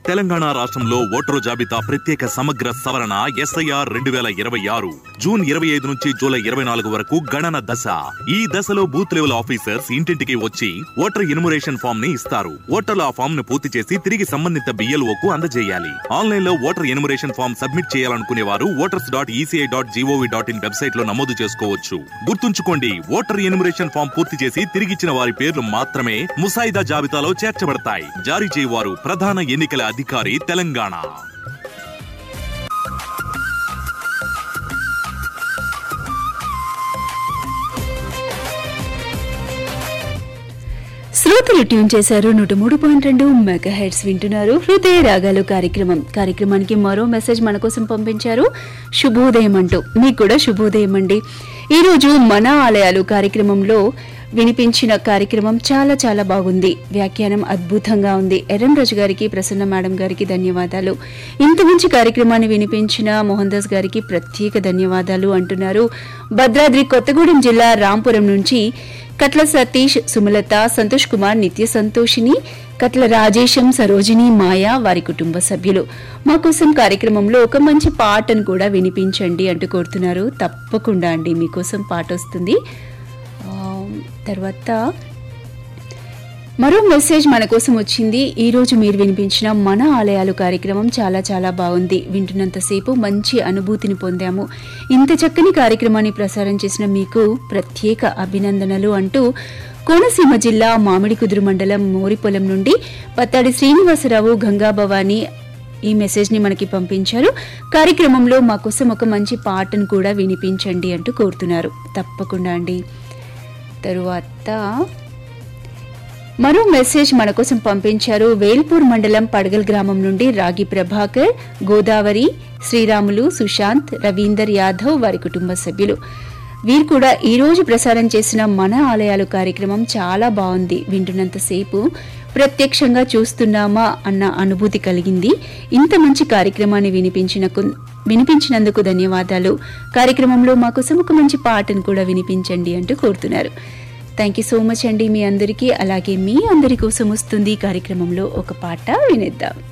తెలంగాణ రాష్ట్రంలో ఓటరు జాబితా ప్రత్యేక సమగ్ర సవరణ ఎస్ఐఆర్ రెండు వేల ఇరవై ఆరు జూన్ ఇరవై ఐదు నుంచి జూలై ఇరవై నాలుగు వరకు గణన దశ ఈ దశలో బూత్ లెవెల్ ఆఫీసర్స్ ఇంటింటికి వచ్చి ఓటర్ ఇనుమరేషన్ ఫామ్ ని ఇస్తారు ఓటర్లు ఆ ఫామ్ ను పూర్తి చేసి తిరిగి సంబంధిత బిఎల్ఓ కు అందజేయాలి ఆన్లైన్ లో ఓటర్ ఎనుమరేషన్ ఫామ్ సబ్మిట్ చేయాలనుకునే వారు voters dot ECI dot G O V dot in website లో నమోదు చేసుకోవచ్చు గుర్తుంచుకోండి ఓటర్ ఎనుమరేషన్ ఫామ్ పూర్తి చేసి తిరిగిచ్చిన వారి పేర్లు మాత్రమే ముసాయిదా జాబితాలో చేర్చబడతాయి జారీ చేయవారు ప్రధాన ఎన్నికల అధికారి తెలంగాణ శ్రోతలు ట్యూన్ చేశారు నూట మూడు పాయింట్ రెండు మెగా హెడ్స్ వింటున్నారు హృదయ రాగాలు కార్యక్రమం కార్యక్రమానికి మరో మెసేజ్ మన కోసం పంపించారు శుభోదయం అంటూ మీకు కూడా శుభోదయం అండి ఈరోజు మన ఆలయాలు కార్యక్రమంలో వినిపించిన కార్యక్రమం చాలా చాలా బాగుంది వ్యాఖ్యానం అద్భుతంగా ఉంది ఎర్రం రాజు గారికి ప్రసన్న మేడం గారికి ధన్యవాదాలు ఇంత మంచి కార్యక్రమాన్ని వినిపించిన మోహన్ దాస్ గారికి ప్రత్యేక ధన్యవాదాలు అంటున్నారు భద్రాద్రి కొత్తగూడెం జిల్లా రాంపురం నుంచి కట్ల సతీష్ సుమలత సంతోష్ కుమార్ నిత్య సంతోషిని కట్ల రాజేశం సరోజిని మాయా వారి కుటుంబ సభ్యులు మా కోసం కార్యక్రమంలో ఒక మంచి పాటను కూడా వినిపించండి అంటూ కోరుతున్నారు తప్పకుండా అండి మీకోసం పాట వస్తుంది ఆ, తర్వాత మరో మెసేజ్ మన కోసం వచ్చింది ఈ రోజు మీరు వినిపించిన మన ఆలయాలు కార్యక్రమం చాలా చాలా బాగుంది వింటున్నంతసేపు మంచి అనుభూతిని పొందాము ఇంత చక్కని కార్యక్రమాన్ని ప్రసారం చేసిన మీకు ప్రత్యేక అభినందనలు అంటూ కోనసీమ జిల్లా మామిడికుదురు మండలం మోరిపొలం నుండి పత్తాడి శ్రీనివాసరావు గంగా భవాని ఈ మెసేజ్ ని మనకి పంపించారు కార్యక్రమంలో మా కోసం ఒక మంచి పాటను కూడా వినిపించండి అంటూ కోరుతున్నారు తప్పకుండా అండి తరువాత మరో మెసేజ్ మన కోసం పంపించారు వేల్పూర్ మండలం పడగల్ గ్రామం నుండి రాగి ప్రభాకర్ గోదావరి శ్రీరాములు సుశాంత్ రవీందర్ యాదవ్ వారి కుటుంబ సభ్యులు వీరు కూడా ఈ రోజు ప్రసారం చేసిన మన ఆలయాలు కార్యక్రమం చాలా బాగుంది వింటున్నంతసేపు ప్రత్యక్షంగా చూస్తున్నామా అన్న అనుభూతి కలిగింది ఇంత మంచి కార్యక్రమాన్ని వినిపించిన వినిపించినందుకు ధన్యవాదాలు కార్యక్రమంలో మా కోసం ఒక మంచి పాటను కూడా వినిపించండి అంటూ కోరుతున్నారు థ్యాంక్ యూ సో మచ్ అండి మీ అందరికీ అలాగే మీ అందరి కోసం వస్తుంది ఈ కార్యక్రమంలో ఒక పాట వినేద్దాం